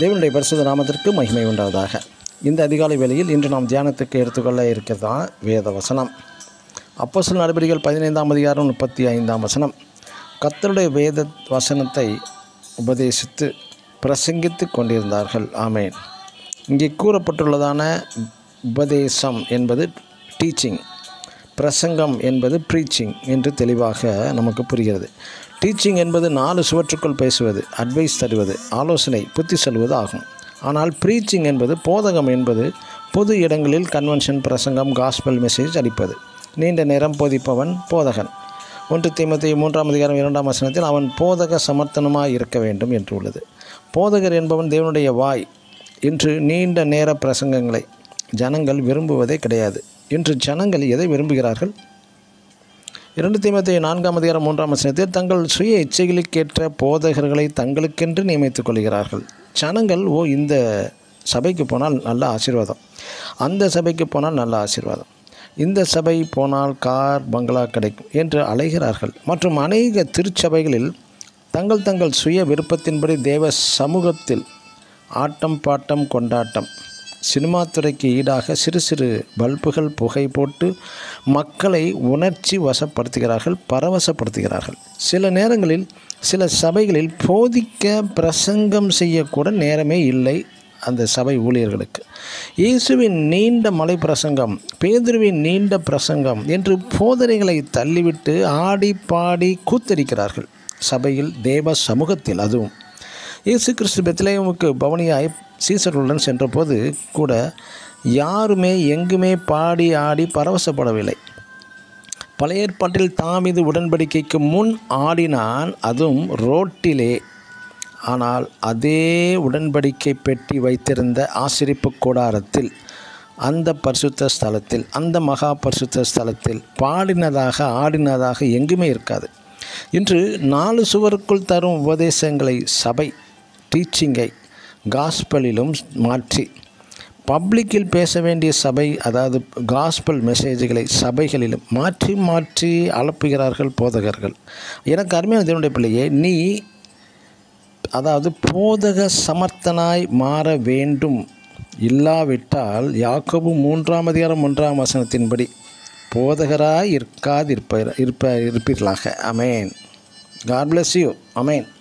தேவனுடைய பரிசுத்த நாமத்திற்கு மகிமை உண்டாவதாக இந்த அதிகாலை வேளையில் இன்று நாம் தியானத்துக்கு எடுத்துக்கொள்ள இருக்கிறதான் வேத வசனம் அப்போ சில நடவடிக்கைகள் பதினைந்தாம் அதிகாரம் முப்பத்தி ஐந்தாம் வசனம் கர்த்தருடைய வேத வசனத்தை உபதேசித்து பிரசங்கித்து கொண்டிருந்தார்கள் ஆமேன் இங்கே கூறப்பட்டுள்ளதான உபதேசம் என்பது டீச்சிங் பிரசங்கம் என்பது ப்ரீச்சிங் என்று தெளிவாக நமக்கு புரிகிறது டீச்சிங் என்பது நாலு சுவற்றுக்குள் பேசுவது அட்வைஸ் தருவது ஆலோசனை புத்தி சொல்வது ஆகும் ஆனால் ப்ரீச்சிங் என்பது போதகம் என்பது பொது இடங்களில் கன்வென்ஷன் பிரசங்கம் காஸ்பல் மெசேஜ் அளிப்பது நீண்ட நேரம் போதிப்பவன் போதகன் ஒன்று தீமத்தி மூன்றாம் அதிகாரம் இரண்டாம் வசனத்தில் அவன் போதக சமர்த்தனமாக இருக்க வேண்டும் என்று உள்ளது போதகர் என்பவன் தேவனுடைய வாய் இன்று நீண்ட நேர பிரசங்கங்களை ஜனங்கள் விரும்புவதே கிடையாது இன்று ஜனங்கள் எதை விரும்புகிறார்கள் இரண்டு தீமத்தை நான்காம் அதிகாரம் மூன்றாம் வசனத்தில் தங்கள் சுய இச்சைகளுக்கேற்ற போதகர்களை தங்களுக்கென்று நியமித்துக் கொள்கிறார்கள் ஜனங்கள் ஓ இந்த சபைக்கு போனால் நல்ல ஆசீர்வாதம் அந்த சபைக்கு போனால் நல்ல ஆசீர்வாதம் இந்த சபை போனால் கார் பங்களா கிடைக்கும் என்று அலைகிறார்கள் மற்றும் அநேக திருச்சபைகளில் தங்கள் தங்கள் சுய விருப்பத்தின்படி தேவ சமூகத்தில் ஆட்டம் பாட்டம் கொண்டாட்டம் சினிமா துறைக்கு ஈடாக சிறு சிறு பல்புகள் புகை போட்டு மக்களை உணர்ச்சி வசப்படுத்துகிறார்கள் பரவசப்படுத்துகிறார்கள் சில நேரங்களில் சில சபைகளில் போதிக்க பிரசங்கம் செய்யக்கூட நேரமே இல்லை அந்த சபை ஊழியர்களுக்கு இயேசுவின் நீண்ட மலை பிரசங்கம் பேதுருவின் நீண்ட பிரசங்கம் என்று போதனைகளை தள்ளிவிட்டு ஆடி பாடி கூத்தரிக்கிறார்கள் சபையில் தேவ சமூகத்தில் அதுவும் இயேசு கிறிஸ்து பெத்லேயமுக்கு பவனியாய் சீசர்களுடன் சென்றபோது கூட யாருமே எங்குமே பாடி ஆடி பரவசப்படவில்லை பழைய ஏற்பாட்டில் தாமிது உடன்படிக்கைக்கு முன் ஆடினான் அதுவும் ரோட்டிலே ஆனால் அதே உடன்படிக்கை பெட்டி வைத்திருந்த ஆசிரிப்பு கூடாரத்தில் அந்த பரிசுத்த ஸ்தலத்தில் அந்த மகா பரிசுத்த ஸ்தலத்தில் பாடினதாக ஆடினதாக எங்குமே இருக்காது இன்று நாலு சுவருக்குள் தரும் உபதேசங்களை சபை டீச்சிங்கை காஸ்பலிலும் மாற்றி பப்ளிக்கில் பேச வேண்டிய சபை அதாவது காஸ்பல் மெசேஜ்களை சபைகளிலும் மாற்றி மாற்றி அலப்புகிறார்கள் போதகர்கள் எனக்கு அருமையான தேவனுடைய பிள்ளையே நீ அதாவது போதக சமர்த்தனாய் மாற வேண்டும் இல்லாவிட்டால் யாக்கோபு மூன்றாம் அதிகாரம் ஒன்றாம் வசனத்தின்படி போதகராய் இருக்காது இருப்ப இருப்ப இருப்பீர்களாக amen God bless you amen